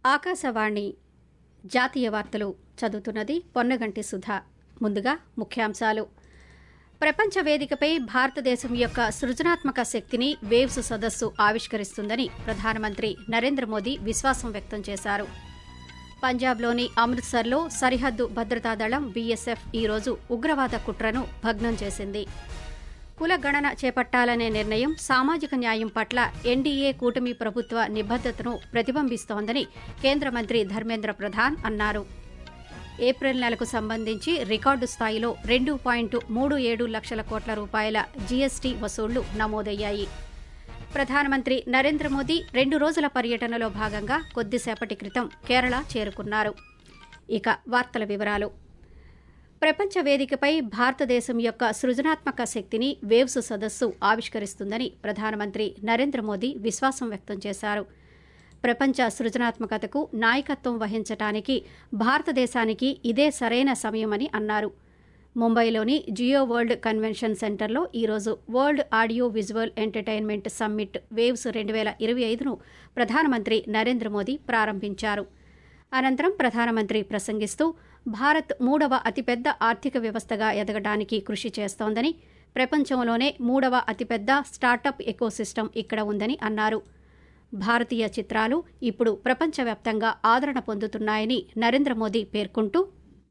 ఆకాశవాణి జాతీయ వార్తలు చదువుతున్నది పొన్నగంటి సుధా ముందుగా ముఖ్యాంశాలు ప్రపంచ వేదికపై భారతదేశం యొక్క సృజనాత్మక శక్తిని వేవ్స్ సదస్సు ఆవిష్కరిస్తుందని ప్రధానమంత్రి నరేంద్ర మోదీ విశ్వాసం వ్యక్తం చేశారు పంజాబ్లోని అమృత్సర్లో సరిహద్దు భద్రతా దళం బీఎస్ఎఫ్ ఈరోజు ఉగ్రవాద కుట్రను భగ్నం చేసింది కుల గణన చేపట్టాలనే నిర్ణయం సామాజిక న్యాయం పట్ల ఎన్డీఏ కూటమి ప్రభుత్వ నిబద్దతను ప్రతిబింబిస్తోందని కేంద్ర మంత్రి ధర్మేంద్ర ప్రధాన్ అన్నారు ఏప్రిల్ నెలకు సంబంధించి రికార్డు స్థాయిలో రెండు పాయింట్ మూడు ఏడు లక్షల కోట్ల రూపాయల జీఎస్టీ వసూళ్లు నమోదయ్యాయి ప్రధానమంత్రి నరేంద్ర మోదీ రెండు రోజుల పర్యటనలో భాగంగా కొద్దిసేపటి క్రితం కేరళ చేరుకున్నారు ఇక వార్తల వివరాలు ప్రపంచ వేదికపై భారతదేశం యొక్క సృజనాత్మక శక్తిని వేవ్స్ సదస్సు ఆవిష్కరిస్తుందని ప్రధానమంత్రి నరేంద్ర మోదీ విశ్వాసం వ్యక్తం చేశారు ప్రపంచ సృజనాత్మకతకు నాయకత్వం వహించటానికి భారతదేశానికి ఇదే సరైన సమయమని అన్నారు ముంబైలోని జియో వరల్డ్ కన్వెన్షన్ సెంటర్లో ఈరోజు world audio visual entertainment summit waves రెండు వేల ఇరవై ఐదును ప్రధానమంత్రి నరేంద్ర మోదీ ప్రారంభించారు అనంతరం ప్రధానమంత్రి ప్రసంగిస్తూ భారత్ మూడవ అతిపెద్ద ఆర్థిక వ్యవస్థగా ఎదగడానికి కృషి చేస్తోందని ప్రపంచంలోనే మూడవ అతిపెద్ద స్టార్టప్ ఎకోసిస్టమ్ ఇక్కడ ఉందని అన్నారు భారతీయ చిత్రాలు ఇప్పుడు ప్రపంచవ్యాప్తంగా ఆదరణ పొందుతున్నాయని నరేంద్ర మోదీ పేర్కొంటూ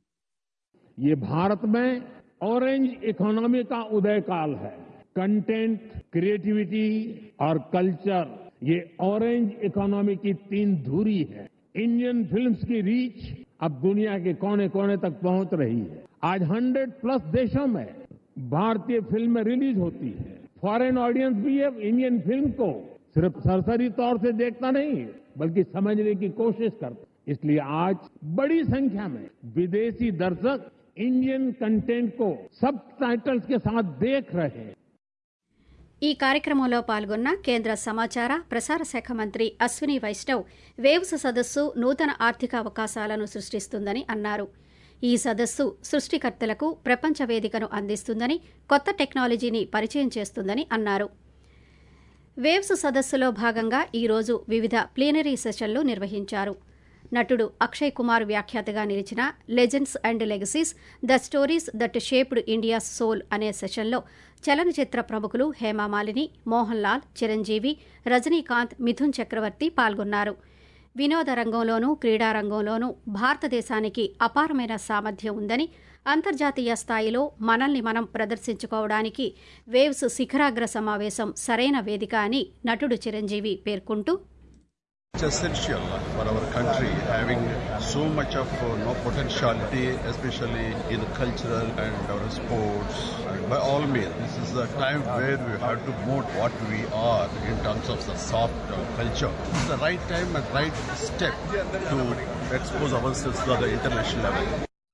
ये भारत में ऑरेंज इकोनॉमी का उदय काल है कंटेंट क्रिएटिविटी और कल्चर ये ऑरेंज इकोनॉमी की तीन धुरी है इंडियन फिल्म्स की रीच अब दुनिया के कोने कोने तक पहुंच रही है आज 100 प्लस देशों में भारतीय फिल्में रिलीज होती है फॉरेन ऑडियंस भी अब इंडियन फिल्म को सिर्फ सरसरी तौर से देखता नहीं बल्कि समझने की कोशिश करता इसलिए आज बड़ी संख्या में विदेशी दर्शक इंडियन कंटेंट को सब टाइटल्स के साथ देख रहे हैं ఈ కార్యక్రమంలో పాల్గొన్న కేంద్ర సమాచార ప్రసార శాఖ మంత్రి అశ్విని వైష్ణవ్ వేవ్స్ సదస్సు నూతన ఆర్థిక అవకాశాలను సృష్టిస్తుందని అన్నారు ఈ సదస్సు సృష్టికర్తలకు ప్రపంచ వేదికను అందిస్తుందని కొత్త టెక్నాలజీని పరిచయం చేస్తుందని అన్నారు వేవ్స్ సదస్సులో భాగంగా ఈరోజు వివిధ ప్లీనరీ సెషన్లు నిర్వహించారు నటుడు అక్షయ్ కుమార్ వ్యాఖ్యాతగా నిలిచిన legends and legacies the stories that shaped India's soul అనే సెషన్లో చలనచిత్ర ప్రముఖులు హేమామాలిని మోహన్ లాల్ చిరంజీవి రజనీకాంత్ మిథున్ చక్రవర్తి పాల్గొన్నారు వినోద రంగంలోనూ క్రీడా రంగంలోనూ భారతదేశానికి అపారమైన సామర్థ్యం ఉందని అంతర్జాతీయ స్థాయిలో మనల్ని మనం ప్రదర్శించుకోవడానికి వేవ్స్ శిఖరాగ్ర సమావేశం సరైన వేదిక అని నటుడు చిరంజీవి పేర్కొంటూ It's essential for our country having so much of uh, no potentiality, especially in the cultural and our sports. And by all means, this is a time where we have to promote what we are in terms of the soft uh, culture. This is the right time and right step to expose ourselves to the international level.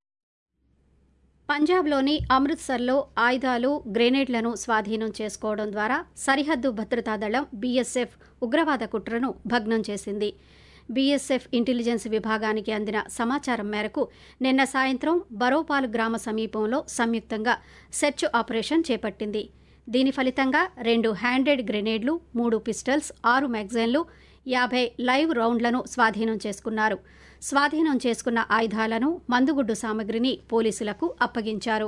పంజాబ్లోని అమృత్సర్లో ఆయుధాలు గ్రెనేడ్లను స్వాధీనం చేసుకోవడం ద్వారా సరిహద్దు భద్రతా దళం BSF ఉగ్రవాద కుట్రను భగ్నం చేసింది బీఎస్ఎఫ్ ఇంటెలిజెన్స్ విభాగానికి అందిన సమాచారం మేరకు నిన్న సాయంత్రం బరోపాల్ గ్రామ సమీపంలో సంయుక్తంగా సెర్చ్ ఆపరేషన్ చేపట్టింది దీని ఫలితంగా రెండు హ్యాండెడ్ గ్రెనేడ్లు మూడు పిస్టల్స్ ఆరు మ్యాగజైన్లు యాభై లైవ్ రౌండ్లను స్వాధీనం చేసుకున్నారు స్వాధీనం చేసుకున్న ఆయుధాలను మందుగుడ్డు సామగ్రిని పోలీసులకు అప్పగించారు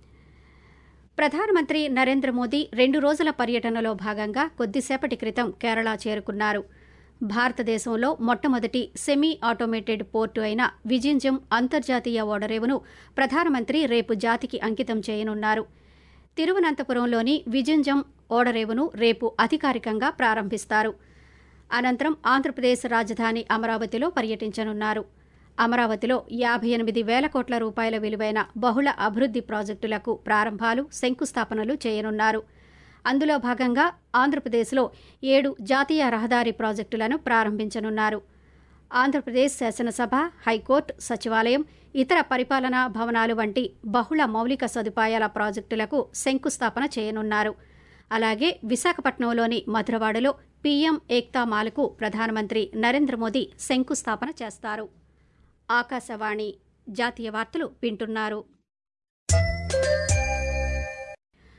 ప్రధానమంత్రి నరేంద్ర మోదీ రెండు రోజుల పర్యటనలో భాగంగా కొద్దిసేపటి క్రితం కేరళ చేరుకున్నారు భారతదేశంలో మొట్టమొదటి సెమీ ఆటోమేటెడ్ పోర్టు అయిన విజింజం అంతర్జాతీయ ఓడరేవును ప్రధానమంత్రి రేపు జాతికి అంకితం చేయనున్నారు తిరువనంతపురంలోని విజింజం ఓడరేవును రేపు అధికారికంగా ప్రారంభిస్తారు అనంతరం ఆంధ్రప్రదేశ్ రాజధాని అమరావతిలో పర్యటించనున్నారు అమరావతిలో యాభై ఎనిమిది వేల కోట్ల రూపాయల విలువైన బహుళ అభివృద్ది ప్రాజెక్టులకు ప్రారంభాలు శంకుస్థాపనలు చేయనున్నారు అందులో భాగంగా ఆంధ్రప్రదేశ్లో ఏడు జాతీయ రహదారి ప్రాజెక్టులను ప్రారంభించనున్నారు ఆంధ్రప్రదేశ్ శాసనసభ హైకోర్టు సచివాలయం ఇతర పరిపాలనా భవనాలు వంటి బహుళ మౌలిక సదుపాయాల ప్రాజెక్టులకు శంకుస్థాపన చేయనున్నారు అలాగే విశాఖపట్నంలోని మధురవాడలో పీఎం ఏక్తా మాల్కు ప్రధానమంత్రి నరేంద్ర మోదీ శంకుస్థాపన చేస్తారు ఆకాశవాణి జాతీయ వార్తలు వింటున్నారు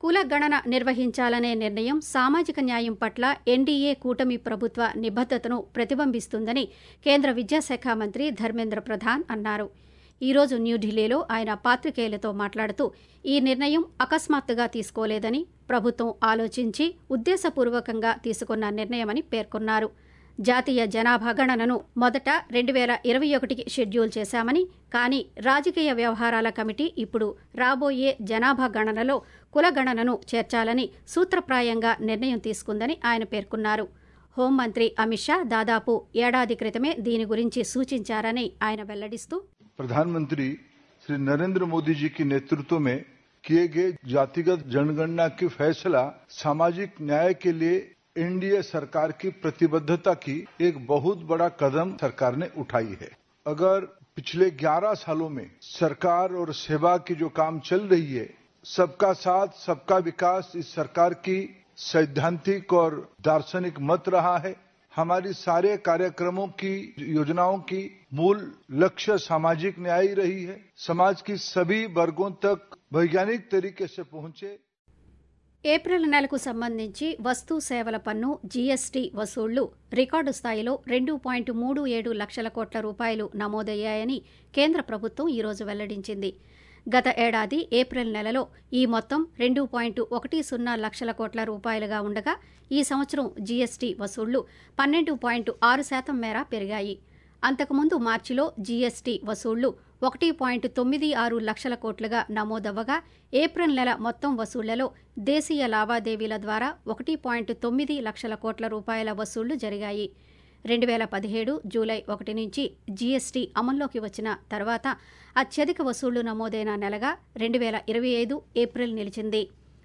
కుల గణన నిర్వహించాలనే నిర్ణయం సామాజిక న్యాయం పట్ల ఎన్డీఏ కూటమి ప్రభుత్వ నిబద్దతను ప్రతిబింబిస్తుందని కేంద్ర విద్యాశాఖ మంత్రి ధర్మేంద్ర ప్రధాన్ అన్నారు ఈ రోజు న్యూఢిల్లీలో ఆయన పాత్రికేయులతో మాట్లాడుతూ ఈ నిర్ణయం అకస్మాత్తుగా తీసుకోలేదని ప్రభుత్వం ఆలోచించి ఉద్దేశపూర్వకంగా తీసుకున్న నిర్ణయమని పేర్కొన్నారు జాతీయ జనాభా గణనను మొదట రెండు వేల ఇరవై ఒకటికి షెడ్యూల్ చేశామని కానీ రాజకీయ వ్యవహారాల కమిటీ ఇప్పుడు రాబోయే జనాభా గణనలో కుల గణనను చేర్చాలని సూత్రప్రాయంగా నిర్ణయం తీసుకుందని ఆయన పేర్కొన్నారు హోంమంత్రి అమిత్ షా దాదాపు ఏడాది క్రితమే దీని గురించి సూచించారని ఆయన వెల్లడిస్తూ प्रधानमंत्री श्री नरेंद्र मोदी जी के नेतृत्व में किए गए जातिगत जनगणना की फैसला सामाजिक न्याय के लिए एनडीए सरकार की प्रतिबद्धता की एक बहुत बड़ा कदम सरकार ने उठाई है अगर पिछले 11 सालों में सरकार और सेवा की जो काम चल रही है सबका साथ सबका विकास इस सरकार की सैद्धांतिक और दार्शनिक मत रहा है हमारी सारे कार्यक्रमों की योजनाओं की मूल लक्ष्य सामाजिक न्याय ही रही है समाज की सभी वर्गों तक वैज्ञानिक तरीके से पहुंचे ఏప్రిల్ నెలకు సంబంధించి వస్తు సేవల పన్ను జీఎస్టీ వసూళ్లు రికార్డు స్థాయిలో రెండు పాయింట్ మూడు ఏడు లక్షల కోట్ల రూపాయలు నమోదయ్యాయని కేంద్ర ప్రభుత్వం ఈరోజు వెల్లడించింది గత ఏడాది ఏప్రిల్ నెలలో ఈ మొత్తం రెండు పాయింట్ ఒకటి సున్నా లక్షల కోట్ల రూపాయలుగా ఉండగా ఈ సంవత్సరం జీఎస్టీ వసూళ్లు పన్నెండు పాయింట్ ఆరు శాతం మేర పెరిగాయి అంతకుముందు మార్చిలో జీఎస్టీ వసూళ్లు ఒకటి పాయింట్ తొమ్మిది ఆరు లక్షల కోట్లుగా నమోదవ్వగా ఏప్రిల్ నెల మొత్తం వసూళ్లలో దేశీయ లావాదేవీల ద్వారా ఒకటి పాయింట్ తొమ్మిది లక్షల కోట్ల రూపాయల వసూళ్లు జరిగాయి రెండు వేల పదిహేడు జూలై ఒకటి నుంచి జీఎస్టీ అమల్లోకి వచ్చిన తర్వాత అత్యధిక వసూళ్లు నమోదైన నెలగా రెండు వేల ఇరవై ఐదు ఏప్రిల్ నిలిచింది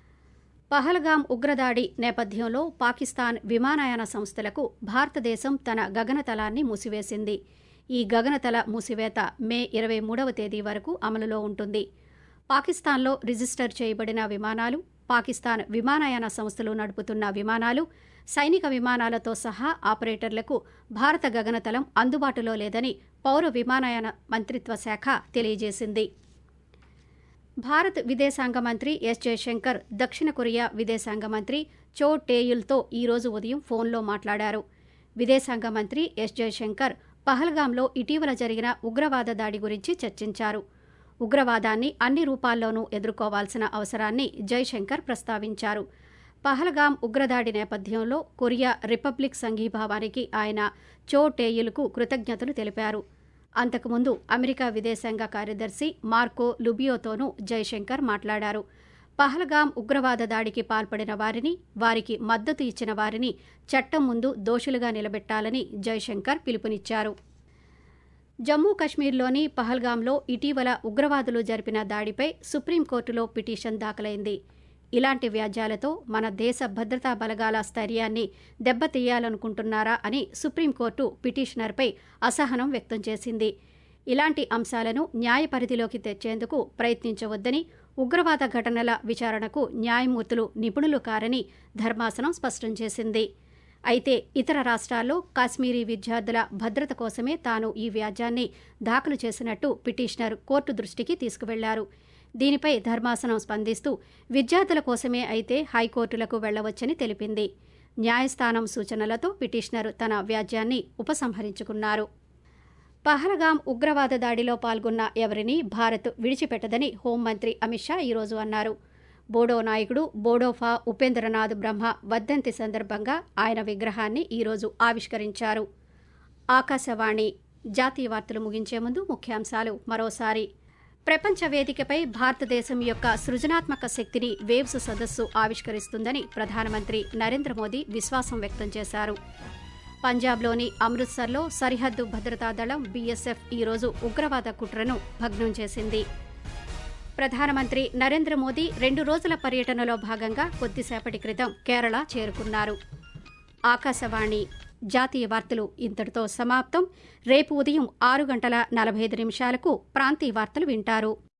పహల్గాం ఉగ్రదాడి నేపథ్యంలో పాకిస్తాన్ విమానయాన సంస్థలకు భారతదేశం తన గగనతలాన్ని మూసివేసింది ఈ గగనతల మూసివేత మే ఇరవై మూడవ తేదీ వరకు అమలులో ఉంటుంది పాకిస్తాన్లో రిజిస్టర్ చేయబడిన విమానాలు పాకిస్తాన్ విమానయాన సంస్థలు నడుపుతున్న విమానాలు సైనిక విమానాలతో సహా ఆపరేటర్లకు భారత గగనతలం అందుబాటులో లేదని పౌర విమానయాన మంత్రిత్వ శాఖ తెలియజేసింది భారత్ విదేశాంగ మంత్రి ఎస్ జయశంకర్ దక్షిణ కొరియా విదేశాంగ మంత్రి చో టేయుల్తో ఈరోజు ఉదయం ఫోన్లో మాట్లాడారు విదేశాంగ మంత్రి ఎస్ జయశంకర్ పహల్గాంలో ఇటీవల జరిగిన ఉగ్రవాద దాడి గురించి చర్చించారు ఉగ్రవాదాన్ని అన్ని రూపాల్లోనూ ఎదుర్కోవాల్సిన అవసరాన్ని జైశంకర్ ప్రస్తావించారు పహల్గాం ఉగ్రదాడి నేపథ్యంలో కొరియా రిపబ్లిక్ సంఘీభావానికి ఆయన చో టేయుల్కు కృతజ్ఞతలు తెలిపారు అంతకుముందు అమెరికా విదేశాంగ కార్యదర్శి మార్కో లుబియోతోనూ జైశంకర్ మాట్లాడారు పహల్గాం ఉగ్రవాద దాడికి పాల్పడిన వారిని వారికి మద్దతు ఇచ్చిన వారిని చట్టం ముందు దోషులుగా నిలబెట్టాలని జైశంకర్ పిలుపునిచ్చారు జమ్మూ కశ్మీర్లోని పహల్గాంలో ఇటీవల ఉగ్రవాదులు జరిపిన దాడిపై సుప్రీంకోర్టులో పిటిషన్ దాఖలైంది ఇలాంటి వ్యాజ్యాలతో మన దేశ భద్రతా బలగాల స్థైర్యాన్ని దెబ్బతీయాలనుకుంటున్నారా అని సుప్రీంకోర్టు పిటిషనర్పై అసహనం వ్యక్తం చేసింది ఇలాంటి అంశాలను న్యాయ పరిధిలోకి తెచ్చేందుకు ప్రయత్నించవద్దని ఉగ్రవాద ఘటనల విచారణకు న్యాయమూర్తులు నిపుణులు కారని ధర్మాసనం స్పష్టం చేసింది అయితే ఇతర రాష్ట్రాల్లో కాశ్మీరీ విద్యార్థుల భద్రత కోసమే తాను ఈ వ్యాజ్యాన్ని దాఖలు చేసినట్టు పిటిషనర్ కోర్టు దృష్టికి తీసుకువెళ్లారు దీనిపై ధర్మాసనం స్పందిస్తూ విద్యార్థుల కోసమే అయితే హైకోర్టులకు వెళ్లవచ్చని తెలిపింది న్యాయస్థానం సూచనలతో పిటిషనర్ తన వ్యాజ్యాన్ని ఉపసంహరించుకున్నారు పహల్గాం ఉగ్రవాద దాడిలో పాల్గొన్న ఎవరిని భారత్ విడిచిపెట్టదని హోంమంత్రి అమిత్ షా ఈరోజు అన్నారు బోడో నాయకుడు బోడోఫా ఉపేంద్రనాథ్ బ్రహ్మ వర్ధంతి సందర్భంగా ఆయన విగ్రహాన్ని ఈరోజు ఆవిష్కరించారు ఆకాశవాణి జాతీయ వార్తలు ముగించే ముందు ముఖ్యాంశాలు మరోసారి ప్రపంచ వేదికపై భారతదేశం యొక్క సృజనాత్మక శక్తిని వేవ్స్ సదస్సు ఆవిష్కరిస్తుందని ప్రధానమంత్రి నరేంద్ర మోదీ విశ్వాసం వ్యక్తం చేశారు పంజాబ్లోని అమృత్సర్లో సరిహద్దు భద్రతా దళం బీఎస్ఎఫ్ ఈరోజు ఉగ్రవాద కుట్రను భగ్నం చేసింది ప్రధానమంత్రి నరేంద్ర మోదీ రెండు రోజుల పర్యటనలో భాగంగా కొద్దిసేపటి క్రితం కేరళ చేరుకున్నారు ఆకాశవాణి జాతీయ వార్తలు ఇంతటితో సమాప్తం రేపు ఉదయం ఆరు గంటల నలభై ఐదు నిమిషాలకు ప్రాంతీయ వార్తలు వింటారు